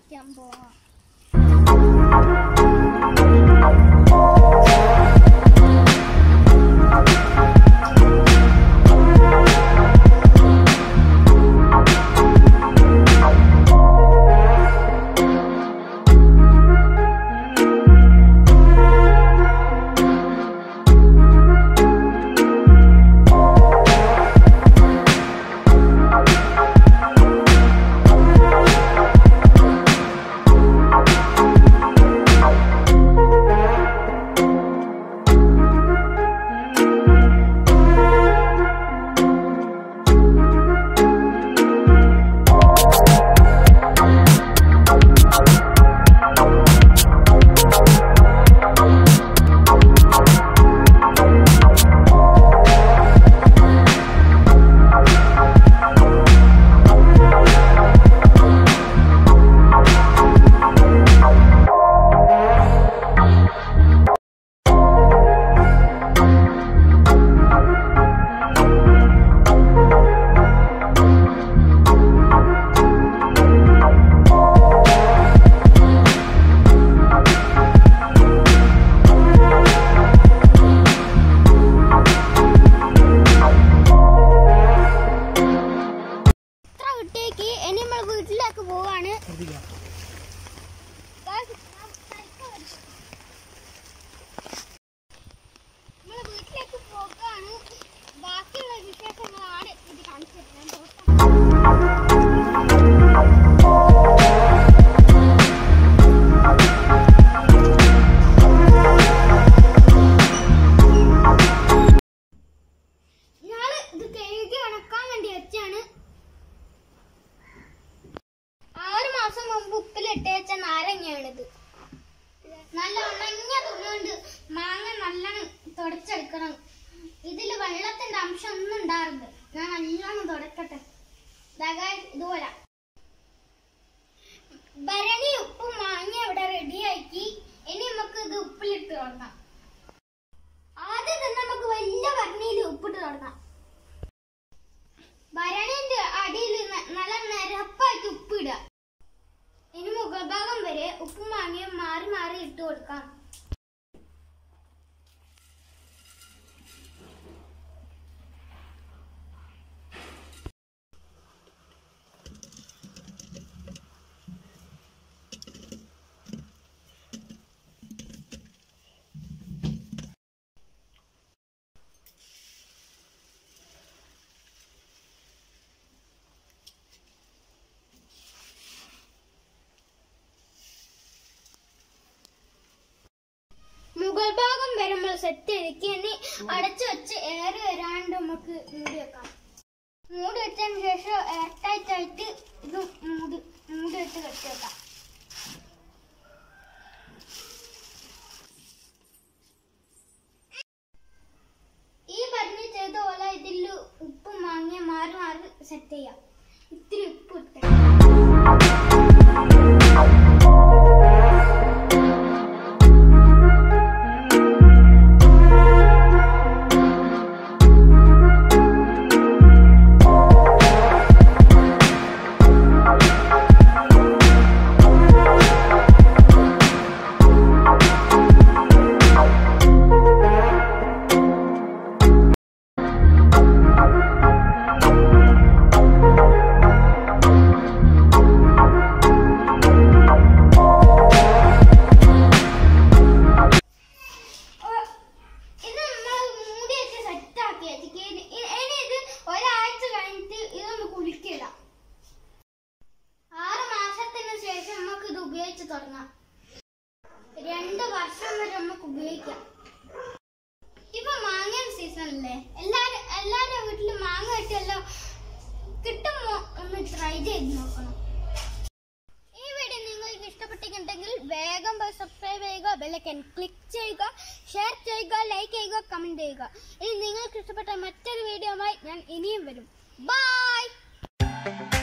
പറിക്കാൻ പോവാം ഇത്ര വിട്ടേക്ക് ഇനി നമ്മൾ വീട്ടിലേക്ക് പോവാണ് നമ്മള് വീട്ടിലേക്ക് പോകാണ് ബാക്കിയുള്ള വിശേഷങ്ങളാണ് ഇത് കാണിച്ചു തരുന്നത് ഞാള് ഇത് കഴുകി ഉണക്കാൻ വേണ്ടി വെച്ചാണ് ആറ് മാസം മുമ്പ് ഉപ്പിലിട്ട് വെച്ച നാരങ്ങയാണിത് നല്ല ഉണങ്ങിയ തുണിയുണ്ട് മാങ്ങ നല്ലോണം തുടച്ചെടുക്കണം ഇതില് വെള്ളത്തിന്റെ അംശം ഒന്നും ഉണ്ടാറുണ്ട് ഞാൻ നല്ലോണം തുടക്കട്ടെ ദാ guys, ഇതുപോലെ ഭരണി ഉപ്പും മാങ്ങ ഇവിടെ റെഡിയാക്കി ഇനി നമുക്ക് ഇത് ഉപ്പിലിട്ട് തുടങ്ങാം ആദ്യം തന്നെ നമുക്ക് വലിയ ഭരണിയിൽ ഉപ്പിട്ട് തുടങ്ങാം ഭരണീന്റെ അടിയിൽ ന- നല്ല നിരപ്പായിട്ട് ഉപ്പിടുക ഇനി മുകൾ ഭാഗം വരെ ഉപ്പും മാങ്ങയും മാറി മാറി ഇട്ട് കൊടുക്കാം മുകൾ ഭാഗം വരെ നമ്മൾ സെറ്റ് ചെയ്തിട്ട് ഇനി അടച്ചു വെച്ച് എയർ വരാണ്ട് നമുക്ക് മൂടി വെക്കാം മൂടി വെച്ചതിന് ശേഷം എയർ ടൈറ്റ് ആയിട്ട് ഇത് മൂടി മൂടി വെച്ച് കെട്ടി വെക്കാം ഈ പറഞ്ഞ് ചെയ്ത പോലെ ഇതിൽ ഉപ്പും മാങ്ങ മാറി മാറി സെറ്റ് ചെയ്യാം ഇത്തിരി ഉപ്പ് ഇട്ട് ഓ, ഇത് നമ്മൾ മൂടി വെച്ച് സെറ്റ് ആക്കി വെച്ചിട്ട് ഇനി ഇനി ഇത് ഒരാഴ്ച കഴിഞ്ഞിട്ട് ഇതൊന്ന് കുളിക്കിടാം ആറ് മാസത്തിന് ശേഷം നമുക്ക് ഇത് ഉപയോഗിച്ച് തുടങ്ങാം രണ്ട് വർഷം വരെ നമുക്ക് ഉപയോഗിക്കാം ഇപ്പൊ മാങ്ങ സീസൺ അല്ലേ എല്ലാരും എല്ലാരുടെ വീട്ടിലും മാങ്ങ കിട്ടിയല്ലോ കിട്ടുമോ ഒന്ന് ട്രൈ ചെയ്ത് നോക്കണം ഈ വീഡിയോ നിങ്ങൾക്ക് ഇഷ്ടപ്പെട്ടിട്ടുണ്ടെങ്കിൽ വേഗം പോയി സബ്സ്ക്രൈബ് ചെയ്യുക ബെല്ലൈക്കൻ ക്ലിക്ക് ചെയ്യുക ഷെയർ ചെയ്യുക ലൈക്ക് ചെയ്യുക കമന്റ് ചെയ്യുക ഇനി നിങ്ങൾക്ക് ഇഷ്ടപ്പെട്ട മറ്റൊരു വീഡിയോയുമായി ഞാൻ ഇനിയും വരും ബൈ